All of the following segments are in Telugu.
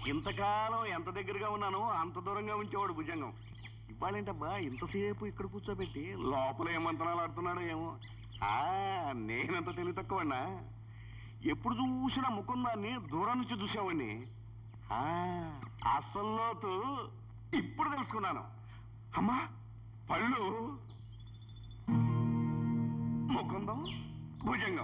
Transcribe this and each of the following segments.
ఇంతకాలం ఎంత దగ్గరగా ఉన్నానో అంత దూరంగా ఉంచేవాడు భుజంగం ఇవాళేంటబ్బా ఇంతసేపు ఇక్కడ కూర్చోబెట్టి లోపల ఏ మంత్రాలు ఆడుతున్నాడో ఏమో ఆ నేనంత తెలివి తక్కువన్నా ఎప్పుడు చూసినా ముకుందాన్ని దూరం నుంచి చూసావండి ఆ అసలు లోతు ఇప్పుడు తెలుసుకున్నాను అమ్మా పళ్ళు ముకుందం భుజంగం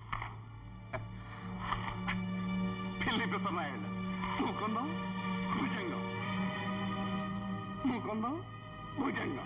పిల్లి పిస్తున్నాయండి ముకుందం భుజంగం ముకుందం భుజంగం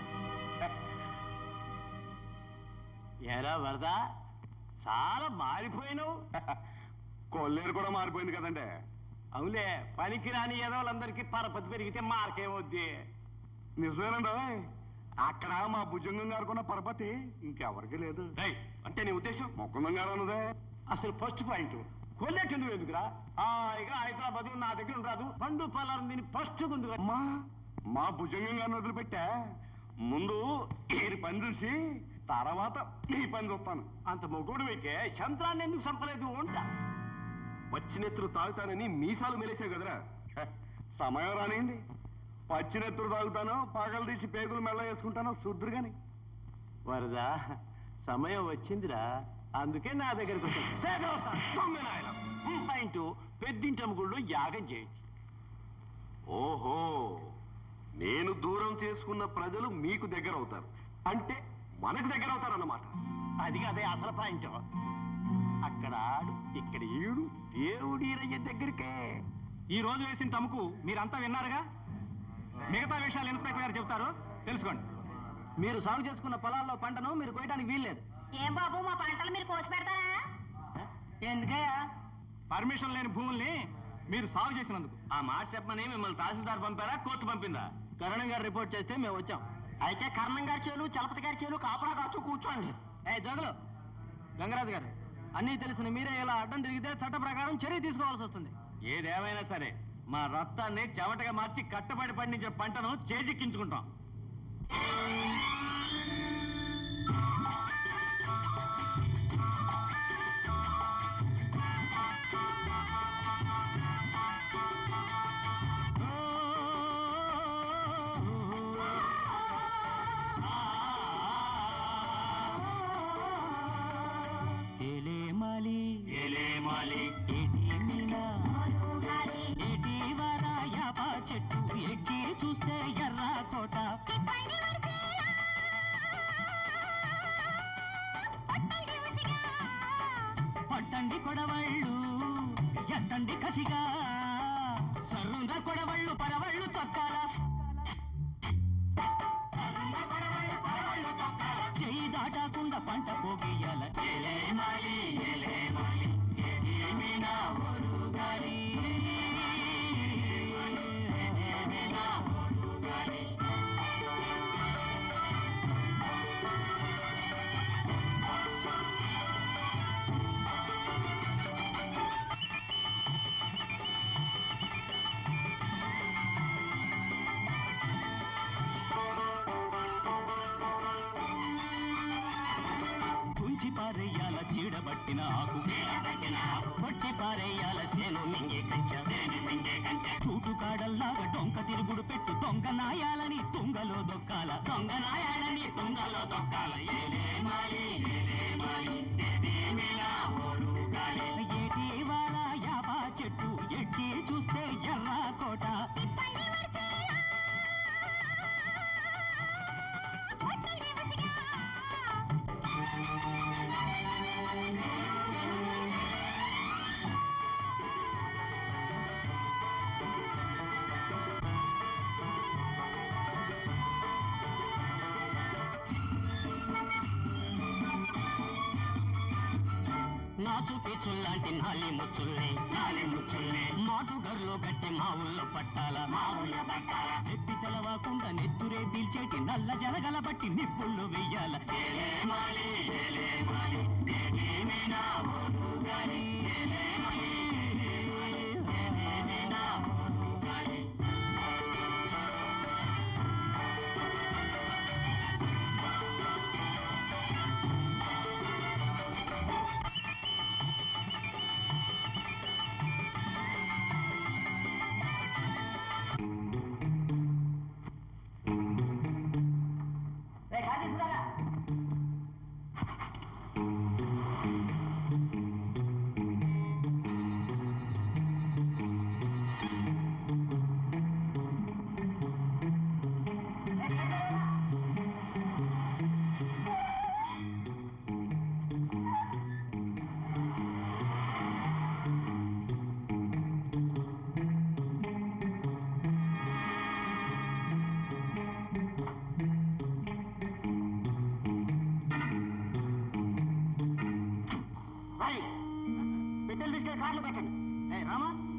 ఎరా వరద చాలా మారిపోయినావు కొల్లేరు కూడా మారిపోయింది కదండి అవులే పనికిరాని ఎదవలందరికీ పరపతి పెరిగితే మార్కేమవుద్ది నిజమేనండి అక్కడ మా భుజంగం గారుకున్న పరపతి ఇంకెవరికి లేదు అంటే నీ ఉద్దేశం ముకుందం గారు అన్నదే అసలు ఫస్ట్ పాయింట్ కొల్లేకెందుకు ఎందుకురా హాయిగా హైదరాబాద్ నా దగ్గర ఉండరాదు పండు పొలాలు దీని ఫస్ట్ ముందుగా అమ్మా మా భుజంగం గారిని వదిలిపెట్టా ముందు ఈ పని చూసి తర్వాత నీ పని చూస్తాను అంత మొగుడు అయితే చంద్రాన్ని ఎందుకు చంపలేదు ఉంటా పచ్చినెత్తులు తాగుతానని మీసాలు మెలేసావు కదరా హ, సమయం రానియండి పచ్చినెత్తులు తాగుతానో పగలు తీసి పేగులు మెల్ల వేసుకుంటానో శుద్ధురు గాని వరద సమయం వచ్చిందిరా అందుకే నా దగ్గరకు పాయింట్ పెద్దింటమ్ముగుళ్ళు యాగం చేయొచ్చు ఓహో నేను దూరం చేసుకున్న ప్రజలు మీకు దగ్గర అవుతారు అంటే మనకు దగ్గర అవుతారన్నమాట అది అదే అసలు పాయింట్ అక్కడ ఆడు ఇక్కడ ఈడు దేవుడీరయ్య దగ్గరికే ఈ రోజు వేసిన తమకు మీరంతా విన్నారుగా మిగతా విషయాలు ఇన్స్పెక్టర్ గారు చెప్తారు తెలుసుకోండి మీరు సాగు చేసుకున్న పొలాల్లో పంటను మీరు కోయడానికి వీల్లేదు ఏం బాబు మా పంటలు మీరు కోసి పెడతారా ఎందుకయ్యా పర్మిషన్ లేని భూముల్ని మీరు సాగు చేసినందుకు ఆ మాట చెప్పమని మిమ్మల్ని తహసీల్దార్ పంపారా కోర్టు పంపిందా కరణం గారు రిపోర్ట్ చేస్తే మేము వచ్చాం అయితే కరణం గారి చేలు చలపతి గారి చేలు కాపలా కాచు కూర్చోండి ఏ జోగులు గంగరాజు గారు అన్నీ తెలిసిన మీరే ఇలా అడ్డం తిరిగితే చట్ట ప్రకారం చర్య తీసుకోవాల్సి వస్తుంది ఏదేమైనా సరే మా రక్తాన్ని చెవటగా మార్చి కట్టబడి పండించే పంటను చేజిక్కించుకుంటాం ఎలేమాలి ఎలేమాలి ఎటీవర యాప చెట్టు ఎక్కి చూస్తే ఎర్ర కోట పట్టండి కొడవళ్ళు ఎత్తండి కసిగా సర్రుగా కొడవళ్ళు పరవళ్ళు తొక్కాల సర్రుగా కొడవళ్ళు, పరవళ్ళు తొక్కాల. చెయ్యి దాటకుండా పంట పోగియాల ఎలేమాలి ఎలేమాలి ఎదేమినా ఒరుగాలి ఎదేమినా ఒరుగాలి కుంచి పారేయాల చీడబట్టిన ఆకు కొట్టి పారేయాల సేను మింగే కంచె చూటు కాడల్లాగా డొంక తిరుగుడు పెట్టు దొంగ నాయాలని తుంగలో దొక్కాల దొంగ నాయాలని తుంగలో దొక్కాల ఏలే మాలి ఏలే మాలి ఎదేమిలా ఓడుగాలి. ఏటి వార యాబా చెట్టు ఎట్టి చూస్తే ఎర్ర కోట నాచు పీచుల్లాంటి నాలి ముచ్చుల్ని నాలి ముచ్చుల్ని మాటు గర్లో గట్టి మా ఊళ్ళో పట్టాల మా ఊళ్ళో పట్టాల ఎప్పి తెలవాకుండా నెత్తురే పీల్చేటి నల్ల జరగల బట్టి నిప్పుళ్ళు వెయ్యాల ఏలే మాలి, ఏలే మాలి, ఏదేమైనా ఓడుగాలి. ఏలే మాలి, ఏదేమైనా ఓడుగాలి.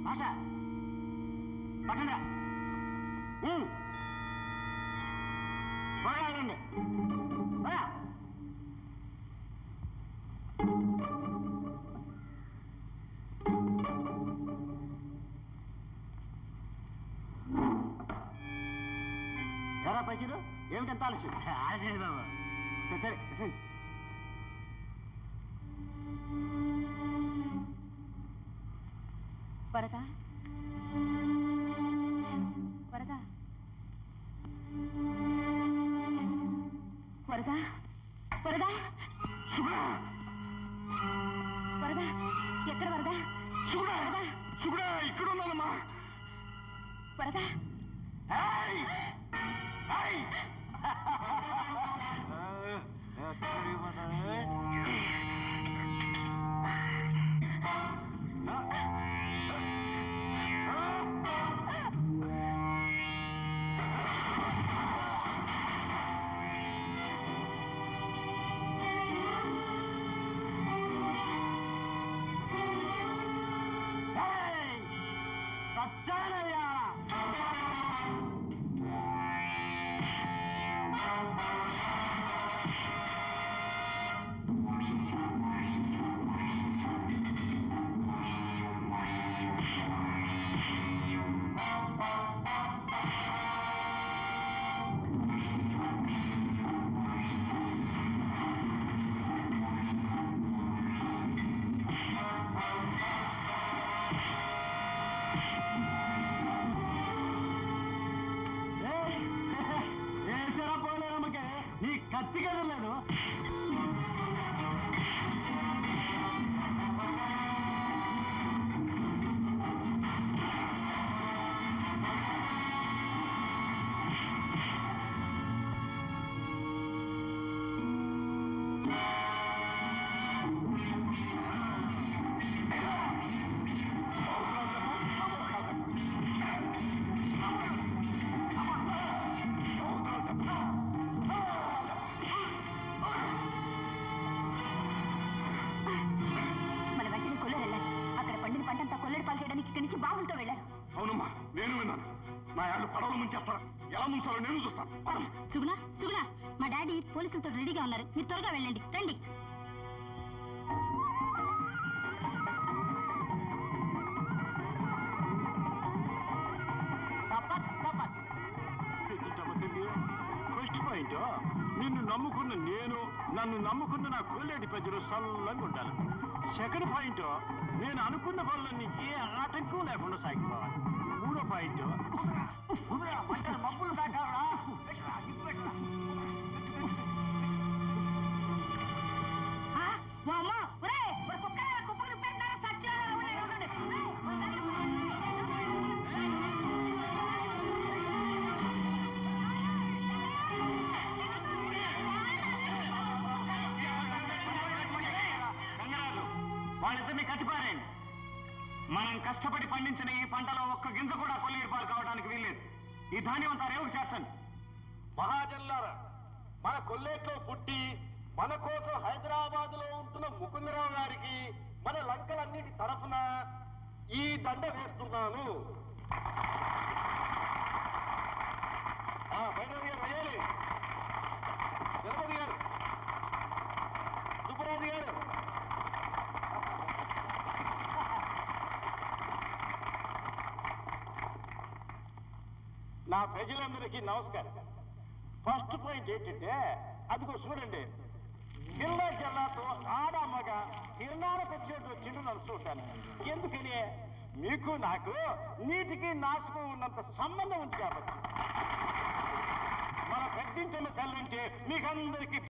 ఆశ పట్టండి పోరాడండి ఎరా పైకిరు ఏమిటంత ఆలస్యం ఆలస్యం బాబు సరే సరే ఎట్టండి. వరద వరద వరద వరద వరద ఎక్కడ వరద శుభ్రా శుభ్రా ఇక్కడ ఉన్నానమ్మా వరద ఏయ్! ఏయ్! ఏయ్! సత్యానయ్యా! ఏయ్! ఏడ్చారా పోలే అమ్మకే నీ కత్తి కదలేదు మన వెంటనే కొల్లేరు వెళ్ళాలి అక్కడ పండిన పంటంతా కొల్లేరు పాలు చేయడానికి ఇక్కడి నుంచి బావులతో వెళ్ళారు అవునమ్మా నేను విన్నాను నా యాళ్ళు పడవలు ముంచేస్తారా ఎలా ముంచాలో నేను చూస్తాను పదమ్మా. సుగుణ సుగుణ మా డాడీ పోలీసులతో రెడీగా ఉన్నారు మీరు త్వరగా వెళ్ళండి రండి ఫస్ట్ పాయింట్ నిన్ను నమ్ముకున్న నేను నన్ను నమ్ముకున్న నా కోలేటి ప్రజలు సల్లంగా ఉండాలి సెకండ్ పాయింట్ నేను అనుకున్న పనులన్నీ ఏ ఆటంకం లేకుండా సాగిపోవాలి మూడో పాయింట్ మబ్బులు దాటారా ఆ, ఓ అమ్మో, ఒరేయ్, ఒరే కుక్కలారా, కుప్పలు పెట్టినారా, సచ్చినారా, ఉండండి, ఉండండి. ఏయ్, ఉండండి. రంగరాజు వాళ్ళిద్దరిని కట్టిపారేయండి మనం కష్టపడి పండించిన ఈ పంటలో ఒక్క గింజ కూడా కొల్లేరు పాలు కావడానికి వీల్లేదు ఈ ధాన్యం అంతా రేవుకి చేర్చండి మహాజన్లారా మన కొల్లేట్లో పుట్టి మన కోసం హైదరాబాద్ లో ఉంటున్న ముకుందరావు గారికి మన లంకలన్నిటి తరఫున ఈ దండ వేస్తున్నాను ఆ, భైరవి గారు వేయాలి తిరుపతి గారు సుబ్బరాజు గారు నా ప్రజలందరికీ నమస్కారం ఫస్ట్ పాయింట్ ఏంటంటే అదిగో చూడండి పిల్ల జల్లాతో ఆడ మగ తిరణాలకు వచ్చేట్టు వచ్చిండు నడుస్తుంటాను ఎందుకని మీకు నాకు నీటికి నాశకం ఉన్నంత సంబంధం ఉంది కాబట్టి మన పెద్దింటిన తల్లంటే మీకందరికీ